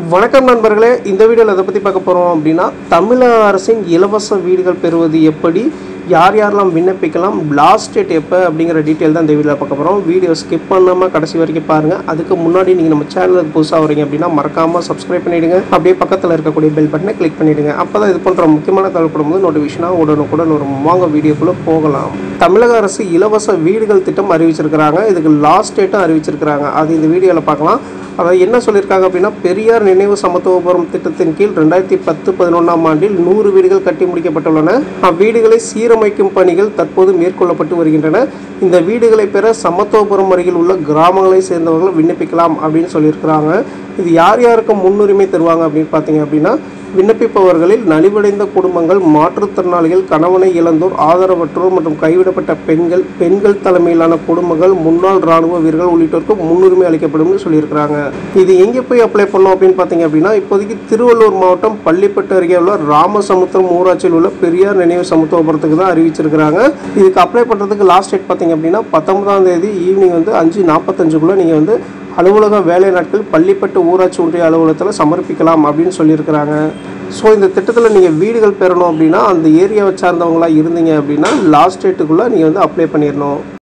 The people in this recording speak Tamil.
வணக்கம் நண்பர்களே இந்த வீடியோவில் எதை பற்றி பார்க்க போகிறோம் அப்படின்னா தமிழக அரசின் இலவச வீடுகள் பெறுவது எப்படி யார் யாரெல்லாம் விண்ணப்பிக்கலாம் லாஸ்ட் டேட் எப்போ அப்படிங்கிற டீட்டெயில் தான் இந்த வீடியோவில் பார்க்க போகிறோம் வீடியோ ஸ்கிப் பண்ணாமல் கடைசி வரைக்கும் பாருங்கள் அதுக்கு முன்னாடி நீங்கள் நம்ம சேனலுக்கு புதுசாக வரீங்க அப்படின்னா மறக்காமல் சப்ஸ்கிரைப் பண்ணிவிடுங்க அப்படியே பக்கத்தில் இருக்கக்கூடிய பெல் பட்டனை கிளிக் பண்ணிவிடுங்க அப்போ தான் இது போன்ற முக்கியமான தகவல்படும் போது நோட்டிஃபிகேஷனாக உடனுக்குடன் ஒரு வாங்க வீடியோக்குள்ளே போகலாம் தமிழக அரசு இலவச வீடுகள் திட்டம் அறிவிச்சிருக்கிறாங்க இதுக்கு லாஸ்ட் டேட்டும் அறிவிச்சிருக்கிறாங்க அது இந்த வீடியோவில் பார்க்கலாம் அதாவது என்ன சொல்லியிருக்காங்க அப்படின்னா பெரியார் நினைவு சமத்துவபுரம் திட்டத்தின் கீழ் ரெண்டாயிரத்தி பத்து பதினொன்றாம் ஆண்டில் நூறு வீடுகள் கட்டி முடிக்கப்பட்டுள்ளன அவ்வீடுகளை சீரமைக்கும் பணிகள் தற்போது மேற்கொள்ளப்பட்டு வருகின்றன இந்த வீடுகளை பெற சமத்துவபுரம் அருகில் உள்ள கிராமங்களை சேர்ந்தவர்கள் விண்ணப்பிக்கலாம் அப்படின்னு சொல்லியிருக்கிறாங்க இது யார் யாருக்கு முன்னுரிமை தருவாங்க அப்படின்னு பார்த்தீங்க அப்படின்னா விண்ணப்பிப்பவர்களில் நலிவடைந்த குடும்பங்கள் மாற்றுத்திறனாளிகள் கணவனை இழந்தோர் ஆதரவற்றோர் மற்றும் கைவிடப்பட்ட பெண்கள் பெண்கள் தலைமையிலான குடும்பங்கள் முன்னாள் ராணுவ வீரர்கள் உள்ளிட்டோருக்கு முன்னுரிமை அளிக்கப்படும்னு சொல்லியிருக்கிறாங்க இது எங்கே போய் அப்ளை பண்ணோம் அப்படின்னு பார்த்தீங்க அப்படின்னா இப்போதைக்கு திருவள்ளூர் மாவட்டம் பள்ளிப்பட்டு அருகே உள்ள ராமசமுத்திரம் ஊராட்சியில் உள்ள பெரியார் நினைவு சமத்துவபுரத்துக்கு தான் அறிவிச்சிருக்கிறாங்க இதுக்கு அப்ளை பண்ணுறதுக்கு லாஸ்ட் டேட் பார்த்தீங்க அப்படின்னா பத்தொன்பதாம் தேதி ஈவினிங் வந்து அஞ்சு நாற்பத்தஞ்சுக்குள்ளே நீங்கள் வந்து அலுவலக வேலை நாட்கள் பள்ளிப்பட்டு ஊராட்சி ஒன்றிய அலுவலகத்தில் சமர்ப்பிக்கலாம் அப்படின்னு சொல்லியிருக்கிறாங்க ஸோ இந்த திட்டத்தில் நீங்கள் வீடுகள் பெறணும் அப்படின்னா அந்த ஏரியாவை சார்ந்தவங்களா இருந்தீங்க அப்படின்னா லாஸ்ட் டேட்டுக்குள்ளே நீங்கள் வந்து அப்ளை பண்ணிடணும்